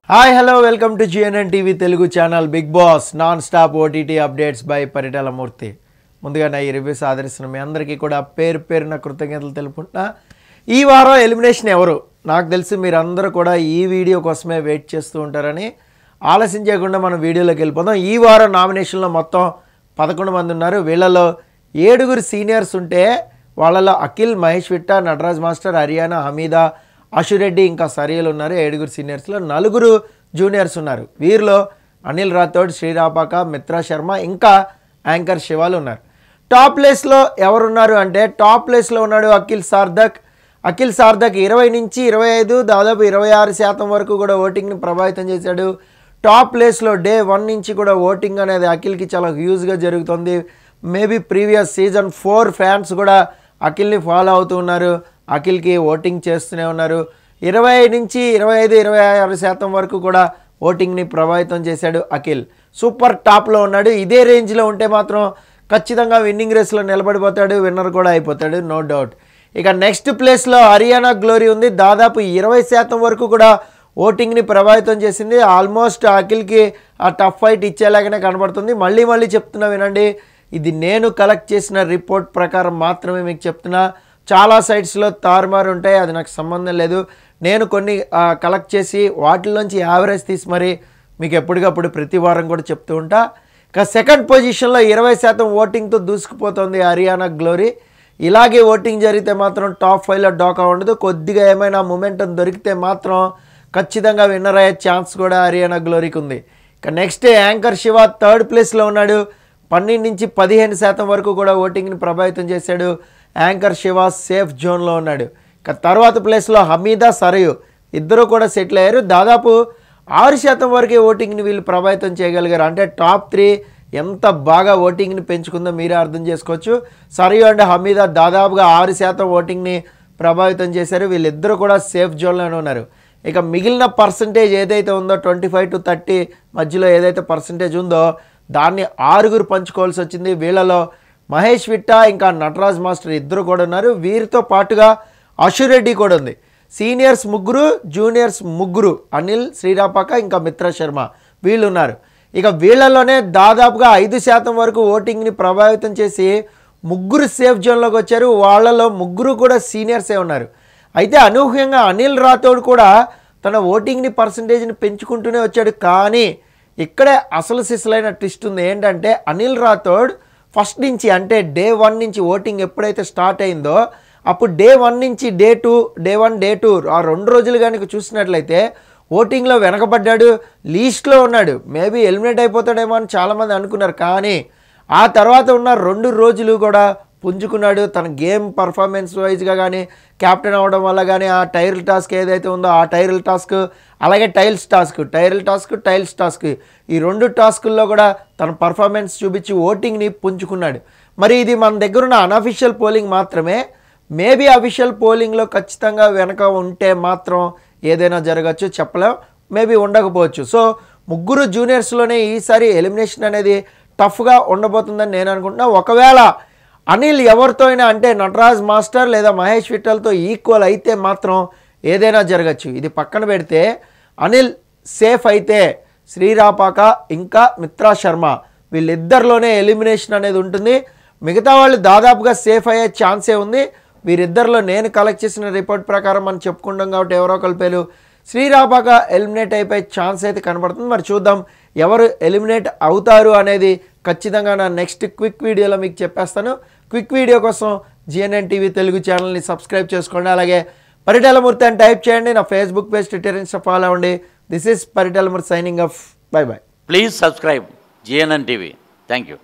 Hi hello welcome to GNN TV Telugu channel Bigg Boss non stop OTT updates by Paritala Murthy ముందుగా నా ఈ reviews ఆదరిస్తున్న మీ అందరికీ కూడా పేరు పేరున కృతజ్ఞతలు తెలుపుకుంటున్నా ఈ వారం ఎలిమినేషన్ ఎవరు నాకు తెలిసి మీరందరూ కూడా ఈ వీడియో కోసమే వెయిట్ చేస్తూ ఉంటారని ఆలస్యం చేయకుండా మనం వీడియోలోకి వెళ్ళిపోదాం ఈ వారం నామినేషన్లో మొత్తం పదకొండు మంది ఉన్నారు వీళ్ళలో ఏడుగురు సీనియర్స్ ఉంటే వాళ్ళలో అఖిల్ మహేష్ విట్ట నటరాజ్ మాస్టర్ హరియానా హమీదా అషురెడ్డి ఇంకా సరియలు ఉన్నారు ఏడుగురు సీనియర్స్లో నలుగురు జూనియర్స్ ఉన్నారు వీరిలో అనిల్ రాథోడ్ శ్రీరాపాక మిత్రా శర్మ ఇంకా యాంకర్ శివాలు ఉన్నారు టాప్ ప్లేస్లో ఎవరున్నారు అంటే టాప్ ప్లేస్లో ఉన్నాడు అఖిల్ సార్థక్ అఖిల్ సార్థక్ ఇరవై నుంచి ఇరవై ఐదు దాదాపు ఇరవై ఆరు శాతం వరకు కూడా ఓటింగ్ని ప్రభావితం చేశాడు టాప్ ప్లేస్లో డే వన్ నుంచి కూడా ఓటింగ్ అనేది అఖిల్కి చాలా హ్యూజ్గా జరుగుతుంది maybe previous season four fans కూడా అఖిల్ని ఫాలో అవుతూ ఉన్నారు అఖిల్కి ఓటింగ్ చేస్తూనే ఉన్నారు ఇరవై నుంచి ఇరవై ఐదు ఇరవై ఆరు శాతం వరకు కూడా ఓటింగ్ని ప్రభావితం చేశాడు అఖిల్ సూపర్ టాప్లో ఉన్నాడు ఇదే రేంజ్లో ఉంటే మాత్రం ఖచ్చితంగా విన్నింగ్ రేస్లో నిలబడిపోతాడు విన్నర్ కూడా అయిపోతాడు నో డౌట్ ఇక నెక్స్ట్ ప్లేస్లో హర్యానా గ్లోరీ ఉంది దాదాపు ఇరవై శాతం వరకు కూడా ఓటింగ్ని ప్రభావితం చేసింది ఆల్మోస్ట్ అఖిల్కి ఆ టఫ్ ఫైట్ ఇచ్చేలాగానే కనబడుతుంది మళ్ళీ మళ్ళీ చెప్తున్నా వినండి ఇది నేను కలెక్ట్ చేసిన రిపోర్ట్ ప్రకారం మాత్రమే మీకు చెప్తున్నా చాలా సైట్స్లో తారుమారు ఉంటాయి అది నాకు సంబంధం లేదు నేను కొన్ని ఆ, కలెక్ట్ చేసి వాటిలోంచి యావరేజ్ తీసి మరి మీకు ఎప్పటికప్పుడు ప్రతి వారం కూడా చెప్తూ ఉంటా ఇక సెకండ్ పొజిషన్లో ఇరవై శాతం ఓటింగ్తో దూసుకుపోతుంది హర్యానా గ్లోరీ ఇలాగే ఓటింగ్ జరిగితే మాత్రం టాప్ ఫైవ్లో డోకా ఉండదు కొద్దిగా ఏమైనా మూమెంటం దొరికితే మాత్రం ఖచ్చితంగా విన్నర్ అయ్యే ఛాన్స్ కూడా హర్యానా గ్లోరీకి ఉంది ఇక నెక్స్ట్ యాంకర్ శివ థర్డ్ ప్లేస్లో ఉన్నాడు పన్నెండు నుంచి పదిహేను శాతం వరకు కూడా ఓటింగ్ని ప్రభావితం చేశాడు యాంకర్ శివ సేఫ్ జోన్లో ఉన్నాడు ఇక తర్వాత ప్లేస్లో హమీదా సరయు ఇద్దరు కూడా సెటిల్ అయ్యారు దాదాపు ఆరు శాతం వరకే ఓటింగ్ని వీళ్ళు ప్రభావితం చేయగలిగారు అంటే టాప్ త్రీ ఎంత బాగా ఓటింగ్ని పెంచుకుందో మీరే అర్థం చేసుకోవచ్చు సరయు అండ్ హమీదా దాదాపుగా ఆరు శాతం ఓటింగ్ని ప్రభావితం చేశారు వీళ్ళిద్దరూ కూడా సేఫ్ జోన్లోనే ఉన్నారు ఇక మిగిలిన పర్సంటేజ్ ఏదైతే ఉందో ట్వంటీ ఫైవ్ టు థర్టీ మధ్యలో ఏదైతే పర్సంటేజ్ ఉందో దాన్ని ఆరుగురు పంచుకోవాల్సి వచ్చింది వీళ్ళలో మహేష్ విట్ట ఇంకా నటరాజ్ మాస్టర్ ఇద్దరు కూడా ఉన్నారు వీరితో పాటుగా అషురెడ్డి కూడా ఉంది సీనియర్స్ ముగ్గురు జూనియర్స్ ముగ్గురు అనిల్ శ్రీరాపాక ఇంకా మిత్ర శర్మ వీళ్ళు ఉన్నారు ఇక వీళ్ళలోనే దాదాపుగా ఐదు శాతం వరకు ఓటింగ్ని ప్రభావితం చేసి ముగ్గురు సేఫ్ జోన్లోకి వచ్చారు వాళ్ళలో ముగ్గురు కూడా సీనియర్సే ఉన్నారు అయితే అనూహ్యంగా అనిల్ రాథోడ్ కూడా తన ఓటింగ్ని పర్సంటేజ్ని పెంచుకుంటూనే వచ్చాడు కానీ ఇక్కడే అసలు సిసలైన ట్విస్ట్ ఉంది ఏంటంటే అనిల్ రాథోడ్ ఫస్ట్ నుంచి అంటే డే వన్ నుంచి ఓటింగ్ ఎప్పుడైతే స్టార్ట్ అయిందో అప్పుడు డే వన్ నుంచి day two day one day two ఆ రెండు రోజులు కనుక చూసినట్లయితే ఓటింగ్లో వెనకబడ్డాడు లీస్ట్లో ఉన్నాడు మేబీ ఎలిమినేట్ అయిపోతాడేమో అని చాలామంది అనుకున్నారు కానీ ఆ తర్వాత ఉన్న రెండు రోజులు కూడా పుంజుకున్నాడు తన గేమ్ పర్ఫార్మెన్స్ వైజ్గా కానీ కెప్టెన్ అవ్వడం వల్ల కానీ ఆ టైర్ల్ టాస్క్ ఏదైతే ఉందో ఆ టైర్ల్ టాస్క్ అలాగే టైల్స్ టాస్క్ టైర్ల్ టాస్క్ టైల్స్ టాస్క్ ఈ రెండు టాస్కుల్లో కూడా తన పర్ఫార్మెన్స్ చూపించి ఓటింగ్ని పుంజుకున్నాడు మరి ఇది మన దగ్గర ఉన్న అనఫిషియల్ పోలింగ్ మాత్రమే మేబీ అఫీషియల్ పోలింగ్లో ఖచ్చితంగా వెనక ఉంటే మాత్రం ఏదైనా జరగచ్చు చెప్పలేం మేబీ ఉండకపోవచ్చు సో ముగ్గురు జూనియర్స్లోనే ఈసారి ఎలిమినేషన్ అనేది టఫ్గా ఉండబోతుందని నేను అనుకుంటున్నా ఒకవేళ అనిల్ ఎవరితో అయినా అంటే నటరాజ్ మాస్టర్ లేదా మహేష్ విఠల్తో ఈక్వల్ అయితే మాత్రం ఏదైనా జరగచ్చు ఇది పక్కన పెడితే అనిల్ సేఫ్ అయితే శ్రీరాపాక ఇంకా మిత్రా శర్మ వీళ్ళిద్దరిలోనే ఎలిమినేషన్ అనేది ఉంటుంది మిగతా వాళ్ళు దాదాపుగా సేఫ్ అయ్యే ఛాన్సే ఉంది వీరిద్దరిలో నేను కలెక్ట్ చేసిన రిపోర్ట్ ప్రకారం మనం చెప్పుకుంటాం కాబట్టి ఎవరో ఒకరి పేరు శ్రీరాపాక ఎలిమినేట్ అయిపోయే ఛాన్స్ అయితే కనబడుతుంది మరి చూద్దాం ఎవరు ఎలిమినేట్ అవుతారు అనేది ఖచ్చితంగా నా నెక్స్ట్ క్విక్ వీడియోలో మీకు చెప్పేస్తాను క్విక్ వీడియో కోసం జిఎన్ఎన్ టీవీ తెలుగు ఛానల్ని సబ్స్క్రైబ్ చేసుకోండి అలాగే పరిటాలమూర్తి అని టైప్ చేయండి నా Facebook page Twitter Insta follow అవ్వండి this is Paritala Murthy signing off bye bye Please subscribe GNN TV. Thank you.